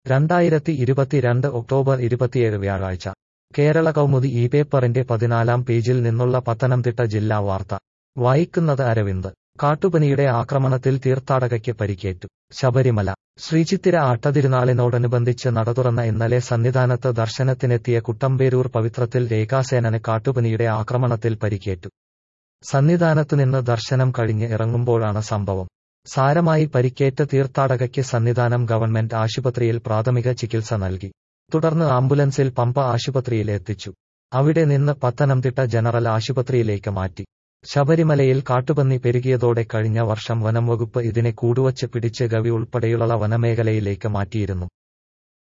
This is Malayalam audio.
രണ്ടായിരത്തി ഇരുപത്തിരണ്ട് ഒക്ടോബർ ഇരുപത്തിയേഴ് വ്യാഴാഴ്ച കേരള കൗമുദി ഈ പേപ്പറിന്റെ പതിനാലാം പേജിൽ നിന്നുള്ള പത്തനംതിട്ട ജില്ലാ വാർത്ത വായിക്കുന്നത് അരവിന്ദ് കാട്ടുപനിയുടെ ആക്രമണത്തിൽ തീർത്ഥാടകയ്ക്ക് പരിക്കേറ്റു ശബരിമല ശ്രീചിത്തിര ആട്ടതിരുനാളിനോടനുബന്ധിച്ച് നടതുറന്ന ഇന്നലെ സന്നിധാനത്ത് ദർശനത്തിനെത്തിയ കുട്ടമ്പേരൂർ പവിത്രത്തിൽ രേഖാസേനന് കാട്ടുപനിയുടെ ആക്രമണത്തിൽ പരിക്കേറ്റു സന്നിധാനത്തുനിന്ന് ദർശനം കഴിഞ്ഞ് ഇറങ്ങുമ്പോഴാണ് സംഭവം സാരമായി പരിക്കേറ്റ തീർത്ഥാടകയ്ക്ക് സന്നിധാനം ഗവൺമെന്റ് ആശുപത്രിയിൽ പ്രാഥമിക ചികിത്സ നൽകി തുടർന്ന് ആംബുലൻസിൽ പമ്പ ആശുപത്രിയിൽ എത്തിച്ചു അവിടെ നിന്ന് പത്തനംതിട്ട ജനറൽ ആശുപത്രിയിലേക്ക് മാറ്റി ശബരിമലയിൽ കാട്ടുപന്നി പെരുകിയതോടെ കഴിഞ്ഞ വർഷം വനം വകുപ്പ് ഇതിനെ കൂടുവച്ച് പിടിച്ച് ഗവി ഉൾപ്പെടെയുള്ള വനമേഖലയിലേക്ക് മാറ്റിയിരുന്നു